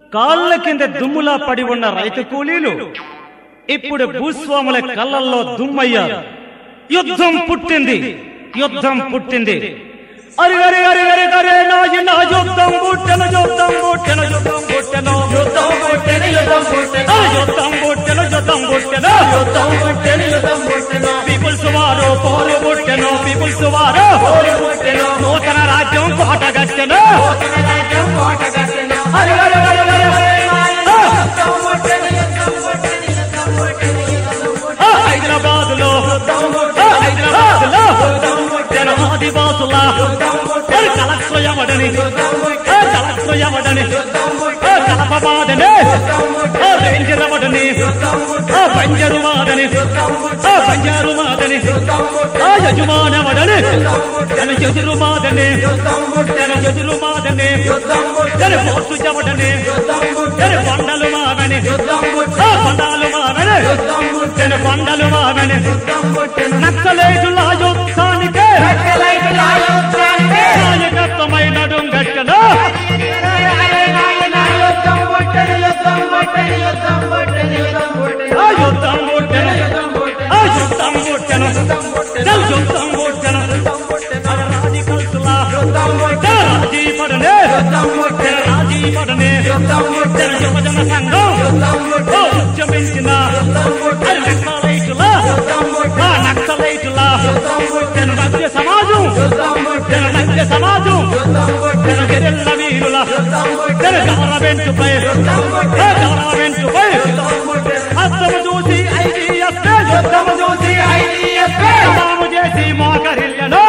కాళ్ళ కింద దుమ్ములా పడి ఉన్న రైతు కూలీలు ఇప్పుడు భూస్వాముల కళ్ళల్లో దుమ్మయ్యారు యుద్ధం పుట్టింది యుద్ధం పుట్టింది అరి అరి అరి అరి అరే నాయన యుద్ధం పుట్టెను యుద్ధం పుట్టెను యుద్ధం పుట్టెను యుద్ధం పుట్టెను, యుద్ధం పుట్టెను. ఆ యుద్ధం పుట్టెను యుద్ధం పుట్టెను యుద్ధం పుట్టెను, యుద్ధం పుట్టెను. పీపుల్స్ వారు పోరు పుట్టెను పీపుల్స్ వారు పోరు పుట్టెను. నూతన రాజ్యం కోటగట్టెను నూతన రాజ్యం కోట కట్టెను. హరి హరి హరి హరి హరి నాయన. యుద్ధం పుట్టెను, యుద్ధం పుట్టెను, యుద్ధం పుట్టెను, యుద్ధం పుట్టెను. హైదరాబాద్ లో యుద్ధం పుట్టెను. హైదరాబాద్ లో యుద్ధం పుట్టెను. ఆదివాసుల యుద్ధం పుట్టెను. కలెక్టర్ ఎవడని యుద్ధం పుట్టెను. కలెక్టర్ ఎవడని యుద్ధం పుట్టెను. కలపబాదని యుద్ధం పుట్టెను. రేంజర్ ఎవడని యుద్ధం పుట్టెను. బంజరు మాదని యుద్ధం పుట్టెను. బంజారు మాదని యుద్ధం పుట్టెను. ఆ యజమానవడని యుద్ధం పుట్టెను. తన ఎదురు మాదని యుద్ధం తన పుట్టెను. ఎదురు మాదని యుద్ధం తన పుట్టెను. పోస్టు చెవడని యుద్ధం తన పుట్టెను. కొండలు మావని యుద్ధం ఆ పుట్టెను. కొండలు మావని యుద్ధం తన పుట్టెను. కొండలు మావని యుద్ధం పుట్టెను. నక్సలైటుల యుద్ధానికే నక్సలైటుల యుద్ధానికే నాయకత్వమైన గట్టను యుద్ధం పుట్టెను, యుద్ధం పుట్టెను, యుద్ధం పుట్టెను, యుద్ధం పుట్టెను. ఆ యుద్ధం పుట్టెను యుద్ధం పుట్టెను. ఆ యుద్ధం పుట్టెను యుద్ధం పుట్టెను. చల్ యుద్ధం పుట్టెను యుద్ధం పుట్టెను. ఆ రాజకల్సులా యుద్ధం పుట్టెను. రాజీ పడనే యుద్ధం పుట్టెను. రాజీ పడనే యుద్ధం పుట్టెను. యువజన సంఘం యుద్ధం ఓ పుట్టెను. ఉద్యమించిన యుద్ధం పుట్టెను. నక్సలైటుల యుద్ధం పుట్టెను. ఆ నక్సలైటుల యుద్ధం పుట్టెను. మధ్య సమాజం యుద్ధం పుట్టెను. మధ్య సమాజం యుద్ధం పుట్టెను. గెరిల్ల వీరుల యుద్ధం పుట్టెను. గవర్నమెంట్పై గవర్నమెంట్పై యుద్ధం పుట్టెను. హస్తము చూసి ఐడిఎఫ్ యుద్ధం చూసి IDF యుద్ధము చేసి మోకరిల్లను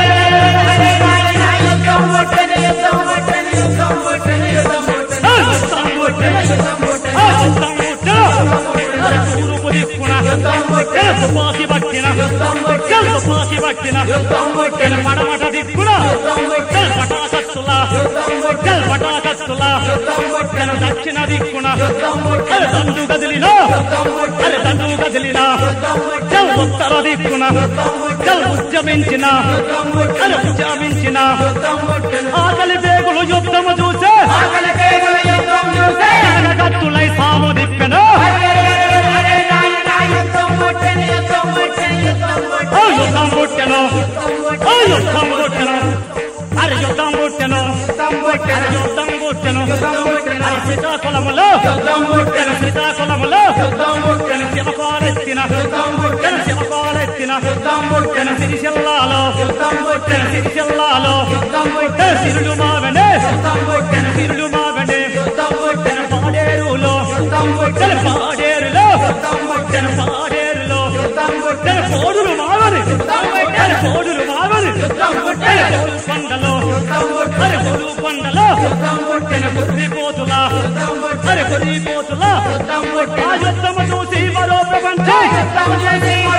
యుద్ధం పుట్టెను, యుద్ధం పుట్టెను, యుద్ధం పుట్టెను, యుద్ధం పుట్టెను. ఆ యుద్ధం పుట్టెను. యుద్ధం పుట్టెను. ఆ యుద్ధం పుట్టెను. మరి తూర్పు దిక్కున యుద్ధం పుట్టెను. తుపాకి పట్టిన యుద్ధం పుట్టెను. తుపాకి పట్టిన యుద్ధం పుట్టెను. పడమట దిక్కున యుద్ధం పుట్టెను. పటాకత్తులా యుద్ధం పుట్టెను. పటాకత్తులా యుద్ధం పుట్టెను. దక్షిణ దిక్కున యుద్ధం పుట్టెను. దండు కదిలినా యుద్ధం పుట్టెను. అరే దండు కదిలినా యుద్ధం పుట్టెను. చల్ ఉత్తర దిక్కున చల్ ఉద్యమించిన యుద్ధం పుట్టెను. అరే ఉద్యమించిన యుద్ధం పుట్టెను. ఆకలి పేగులు యుద్ధము చూసే ఆకలి కేవల యుద్ధం చూసే కత్తులై సాము దిప్పెను యుద్ధం పుట్టెను, యుద్ధం పుట్టెను, యుద్ధం ఆ పుట్టెను. యుద్ధం పుట్టెను యుద్ధం ఆ పుట్టెను. యుద్ధం పుట్టెను అరే యుద్ధం పుట్టెను యుద్ధం అరే పుట్టెను. యుద్ధం పుట్టెను యుద్ధం పుట్టెను. అరే శ్రీకాకుళములో యుద్ధం పుట్టెను. శ్రీకాకుళములో యుద్ధం పుట్టెను. శివకాలెత్తిన యుద్ధం పుట్టెను. శివకాలెత్తిన యుద్ధం పుట్టెను. సిరిసిల్లాలో యుద్ధం పుట్టెను. సిరిసిల్లాలో యుద్ధం పుట్టెను. సిరులు మావనే యుద్ధం పుట్టెను. సిరులు మావనే యుద్ధం పుట్టెను. పాడేరులో యుద్ధం పుట్టెను. పాడేరులో యుద్ధం పుట్టెను. పాడేరులో యుద్ధం పుట్టెను. పోడులు మావని యుద్ధం పుట్టెను. పోడులు మావని యుద్ధం పుట్టెను. పోడు కొండలో యుద్ధం పుట్టెను. అరే పొడు కొండలో యుద్ధం పుట్టెను. కొద్దిపోతులా యుద్ధం పుట్టెను. అరే కొద్దిపోతులా యుద్ధం ఆ పుట్టెను. యుద్ధము చూసి మరో ప్రపంచం యుద్ధం చేసి